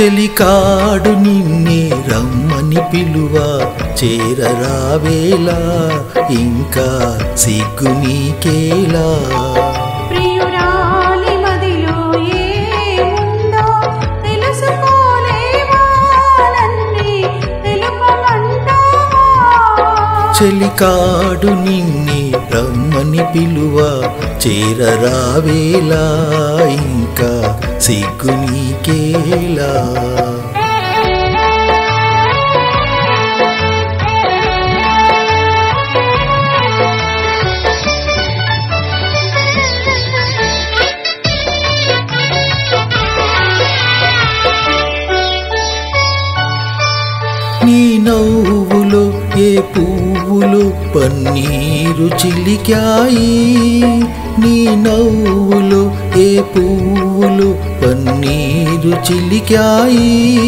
చెలికాడు నిన్నే రమ్మని పిలువ చేరరావేలా ఇంకా సిగ్గు నీకేలా ప్రియురాలి మదిలో ఏముందో తెలుసుకోలేవా నన్నే తెలుపమంటావా చెలికాడు నిన్నే రమ్మని పిలువ చేరరావేలా ఇంకా సిగ్గు నీకేలా నీ నవ్వులో ఏ పువ్వులు పన్నీరు చిలికాయి నీ నవ్వులో ఏ పువ్వులు పన్నీరు చిలికాయి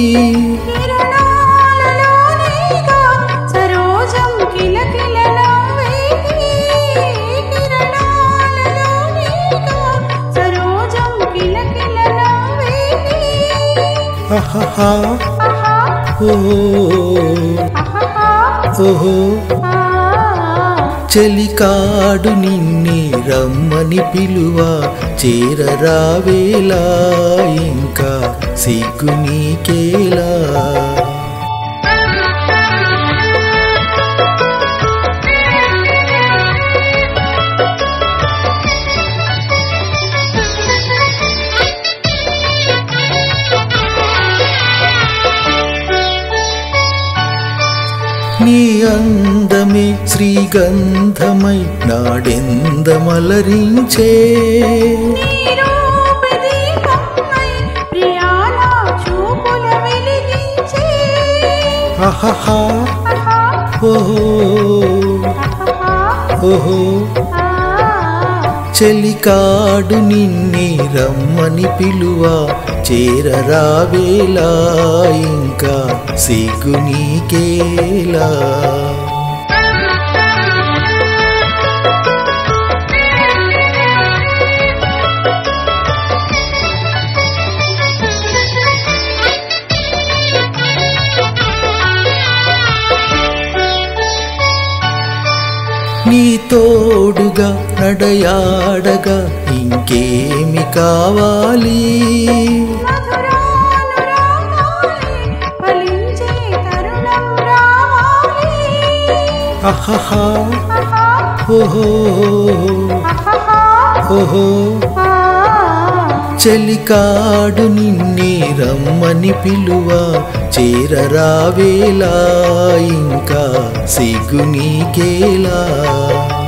కిరణాలలో నీగా సరోజం కిలకిలలావేటి. కిరణాలలో నీగా సరోజం కిలకిలలావేటి. అహహా ఆహా, ఓహో ఆహాహా, ఓహో ఆ. చెలికాడు నిన్నే రమ్మని పిలువ చేరరావేలా ఇంకా సిగ్గు నీకేలా నీ అందమే శ్రీగంధమై నాడెందమలరించే నీ రూప దీపమై ప్రియాల చూపుల వెలిగించే. అహహా ఆహా, ఓహో ఆహాహా, ఓహో ఆ. చెలికాడు నిన్నే రమ్మని పిలువ చేరరావేలా ఇంకా సిగ్గు నీకేలా నీ తోడుగా నడయాడగా ఇంకేమి కావాలి మధురానురాగాలే ఫలించే తరుణం రావాలి. అహహా ఆహా, ఓహో ఆహాహా, ఓహో ఆ. చెలికాడు నిన్నే రమ్మని పిలువ చేరరావేలా ఇంకా సిగ్గు నీకేలా